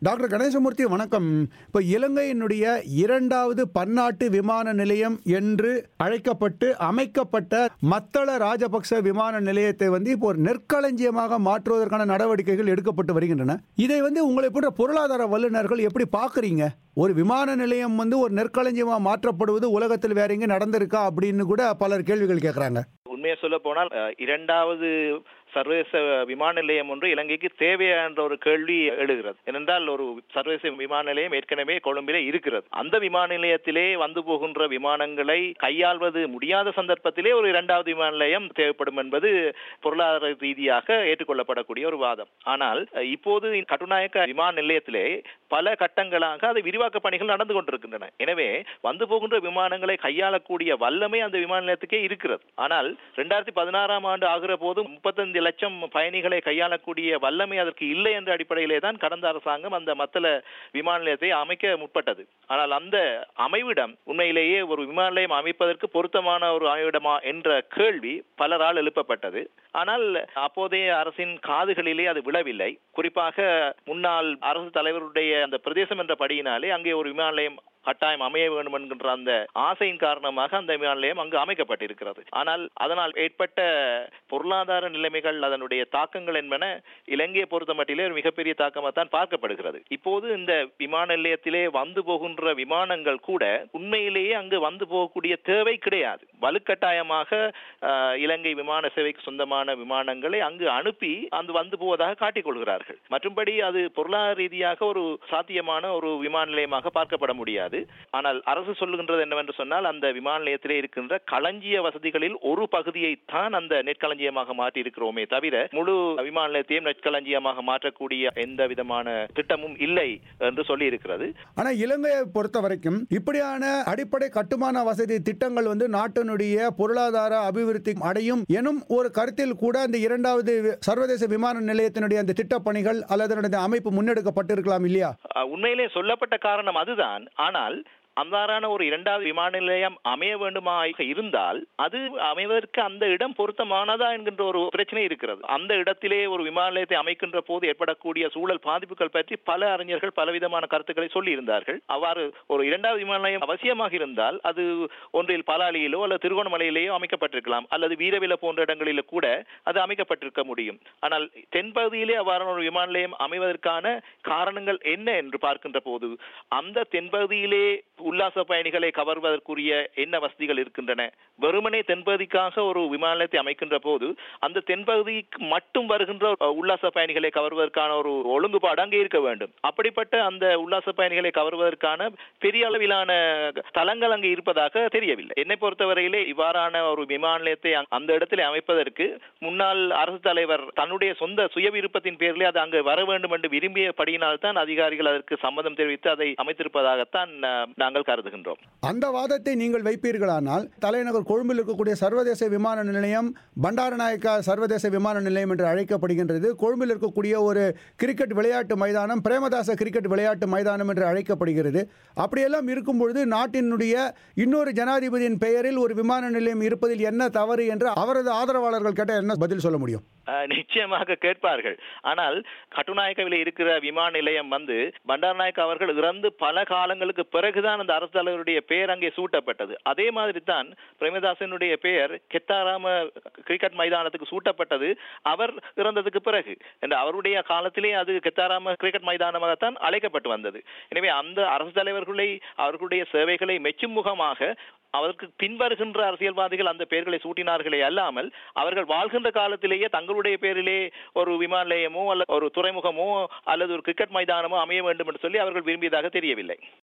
doctor Ganeshamoorthy வணக்கம் இப்போ இலங்கையினுடைய இரண்டாவது பன்னாட்டு விமான நிலையம் என்று அழைக்கப்பட்டு அமைக்கப்பட்ட மத்தள ராஜபக்ச விமான நிலையத்தை வந்து இப்போ ஒரு நெற்களஞ்சியமாக மாற்றுவதற்கான நடவடிக்கைகள் எடுக்கப்பட்டு வருகின்றன இதை வந்து உங்களை போன்ற பொருளாதார வல்லுநர்கள் எப்படி பார்க்குறீங்க ஒரு விமான நிலையம் வந்து ஒரு நெற்களஞ்சியமாக மாற்றப்படுவது உலகத்தில் வேற எங்கே நடந்திருக்கா அப்படின்னு கூட பலர் கேள்விகள் கேட்குறாங்க உண்மையை சொல்ல போனால் அஹ், இரண்டாவது சர்வதேச விமான நிலையம் ஒன்று இலங்கைக்கு தேவையா என்ற ஒரு கேள்வி எழுகிறது ஏனென்றால் ஒரு சர்வதேச விமான நிலையம் ஏற்கனவே கொழும்பிலே இருக்கிறது அந்த விமான நிலையத்திலே வந்து போகின்ற விமானங்களை கையாள்வது முடியாத சந்தர்ப்பத்திலே ஒரு இரண்டாவது விமான நிலையம் தேவைப்படும் என்பது பொருளாதார ரீதியாக ஏற்றுக்கொள்ளப்படக்கூடிய ஒரு வாதம் ஆனால் அஹ், இப்போது கட்டுநாயக்க விமான நிலையத்திலே பல கட்டங்களாக அது விரிவாக்க பணிகள் நடந்து கொண்டிருக்கின்றன எனவே வந்து போகின்ற விமானங்களை கையாளக்கூடிய வல்லமை அந்த விமான நிலையத்துக்கே இருக்கிறது ஆனால் ரெண்டாயிரத்தி பதினாறாம் ஆண்டு ஆகிற போது முப்பத்தஞ்சு லட்சம் பயணிகளை கையாளக்கூடிய வல்லமை அதற்கு இல்லை என்ற அடிப்படையிலே தான் கடந்த அரசாங்கம் அந்த மத்தள விமான நிலையத்தை அமைக்க முற்பட்டது ஆனால் அந்த அமைவிடம் உண்மையிலேயே ஒரு விமான நிலையம் அமைப்பதற்கு பொருத்தமான ஒரு அமைவிடமா என்ற கேள்வி பலரால் எழுப்பப்பட்டது ஆனால் அப்போதைய அரசின் காதுகளிலே அது விழவில்லை குறிப்பாக முன்னாள் அரசு தலைவருடைய அந்த பிரதேசம் என்ற படியினாலே அங்கே ஒரு விமான நிலையம் கட்டாயம் அமைய வேண்டும் என்கின்ற அந்த ஆசையின் காரணமாக அந்த விமான நிலையம் அங்கு அமைக்கப்பட்டிருக்கிறது ஆனால் அதனால் ஏற்பட்ட பொருளாதார நிலைமைகள் அதனுடைய தாக்கங்கள் என்பன இலங்கையை பொறுத்த மட்டிலே ஒரு மிகப்பெரிய தாக்கமாக தான் பார்க்கப்படுகிறது இப்போது இந்த விமான நிலையத்திலே வந்து போகின்ற விமானங்கள் கூட உண்மையிலேயே அங்கு வந்து போகக்கூடிய தேவை கிடையாது வலுக்கட்டாயமாக ஆஹ், இலங்கை விமான சேவைக்கு சொந்தமான விமானங்களை அங்கு அனுப்பி அங்கு வந்து போவதாக காட்டிக் கொள்கிறார்கள் மற்றும்படி அது பொருளாதார ரீதியாக ஒரு சாத்தியமான ஒரு விமான நிலையமாக பார்க்கப்பட முடியாது ஆனால் அரசு சொல்லுகின்றது என்னவென்று சொன்னால் அந்த விமான நிலையத்திலே இருக்கின்ற களஞ்சிய வசதிகளில் ஒரு பகுதியை தான் அந்த நெற்களஞ்சியமாக மாற்றி இருக்கிறோமே தவிர முழு விமான நிலையத்தையும் நெற்களஞ்சியமாக மாற்றக்கூடிய எந்த விதமான திட்டமும் இல்லை என்று சொல்லி இருக்கிறது ஆனால் இலங்கையை பொறுத்த வரைக்கும் இப்படியான அடிப்படை கட்டுமான வசதி திட்டங்கள் வந்து நாட்டினுடைய பொருளாதார அபிவிருத்தி அடையும் எனும் ஒரு கருத்தில் கூட அந்த இரண்டாவது வி- சர்வதேச விமான நிலையத்தினுடைய அந்த திட்டப்பணிகள் அல்லது அதனுடைய அமைப்பு முன்னெடுக்கப்பட்டிருக்கலாம் இல்லையா அஹ், உண்மையிலே சொல்லப்பட்ட காரணம் அதுதான் ஆனால் அவ்வாறான ஒரு இரண்டாவது விமான நிலையம் அமைய வேண்டுமா இருந்தால் அது அமைவதற்கு அந்த இடம் பொருத்தமானதா என்கின்ற ஒரு பிரச்சனை இருக்கிறது அந்த இடத்திலே ஒரு விமான நிலையத்தை அமைக்கின்ற போது ஏற்படக்கூடிய சூழல் பாதிப்புகள் பற்றி பல அறிஞர்கள் பலவிதமான கருத்துக்களை சொல்லி இருந்தார்கள் அவ்வாறு ஒரு இரண்டாவது விமான நிலையம் அவசியமாக இருந்தால் அது ஒன்றில் பலாலியிலோ அல்லது திருகோணமலையிலேயோ அமைக்கப்பட்டிருக்கலாம் அல்லது வீரவில போன்ற இடங்களில் கூட அது அமைக்கப்பட்டிருக்க முடியும் ஆனால் தென்பகுதியிலே அவ்வாறான ஒரு விமான நிலையம் அமைவதற்கான காரணங்கள் என்ன என்று பார்க்கின்ற போது அந்த தென்பகுதியிலே உல்லாச பயணிகளை கவர்வதற்குரிய என்ன வசதிகள் இருக்கின்றன வெறுமனே தென்பகுதிக்காக ஒரு விமான நிலையத்தை அமைக்கின்ற போது அந்த தென்பகுதிக்கு மட்டும் வருகின்ற அஹ், உல்லாச பயணிகளை கவர்வதற்கான ஒரு ஒழுங்குபாடு அங்கே இருக்க வேண்டும் அப்படிப்பட்ட அந்த உல்லாச பயணிகளை கவர்வதற்கான பெரிய அளவிலான தளங்கள் அங்கே இருப்பதாக தெரியவில்லை என்னை பொறுத்தவரையிலே இவ்வாறான ஒரு விமான நிலையத்தை அங்க- அந்த இடத்திலே அமைப்பதற்கு முன்னாள் அரசு தலைவர் தன்னுடைய சொந்த சுய விருப்பத்தின் பேரிலே அது அங்கு வர வேண்டும் என்று விரும்பியபடியினால் தான் அதிகாரிகள் அதற்கு சம்மதம் தெரிவித்து அதை அமைத்திருப்பதாகத்தான் அஹ், நாங்கள் கருதுகின்றோம் அந்த வாதத்தை நீங்கள் வைப்பீர்களானால் தலைநகர் கொழும்பில் இருக்கக்கூடிய சர்வதேச விமான நிலையம் பண்டாரநாயக்கா சர்வதேச விமான நிலையம் என்று அழைக்கப்படுகின்றது கொழும்பில் இருக்கக்கூடிய ஒரு கிரிக்கெட் விளையாட்டு மைதானம் பிரேமதாச கிரிக்கெட் விளையாட்டு மைதானம் என்று அழைக்கப்படுகிறது அப்படியெல்லாம் இருக்கும் பொழுது நாட்டினுடைய இன்னொரு ஜனாதிபதியின் பெயரில் ஒரு விமான நிலையம் இருப்பதில் என்ன தவறு என்று அவரது ஆதரவாளர்கள் கேட்டால் என்ன பதில் சொல்ல முடியும் அஹ், நிச்சயமாக கேட்பார்கள் ஆனால் கட்டுநாயக்கவில் இருக்கிற விமான நிலையம் வந்து பண்டாரநாயக் அவர்கள் இறந்து பல காலங்களுக்கு பிறகுதான் அந்த அரசு தலைவருடைய பெயர் அங்கே சூட்டப்பட்டது அதே மாதிரி தான் பிரேமதாசனுடைய பெயர் கெத்தாராம கிரிக்கெட் மைதானத்துக்கு சூட்டப்பட்டது அவர் இறந்ததுக்கு பிறகு என்ற அவருடைய காலத்திலே அது கெத்தாராம கிரிக்கெட் மைதானமாகத்தான் அழைக்கப்பட்டு வந்தது எனவே அந்த அரசு தலைவர்களை அவர்களுடைய சேவைகளை மெச்சும் முகமாக அவருக்கு பின்வருகின்ற அரசியல்வாதிகள் அந்த பெயர்களை சூட்டினார்களே அல்லாமல் அவர்கள் வாழ்கின்ற காலத்திலேயே தங்களுடைய பேரிலே ஒரு விமான நிலையமோ அல்லது ஒரு துறைமுகமோ அல்லது ஒரு கிரிக்கெட் மைதானமோ அமைய வேண்டும் என்று சொல்லி அவர்கள் விரும்பியதாக தெரியவில்லை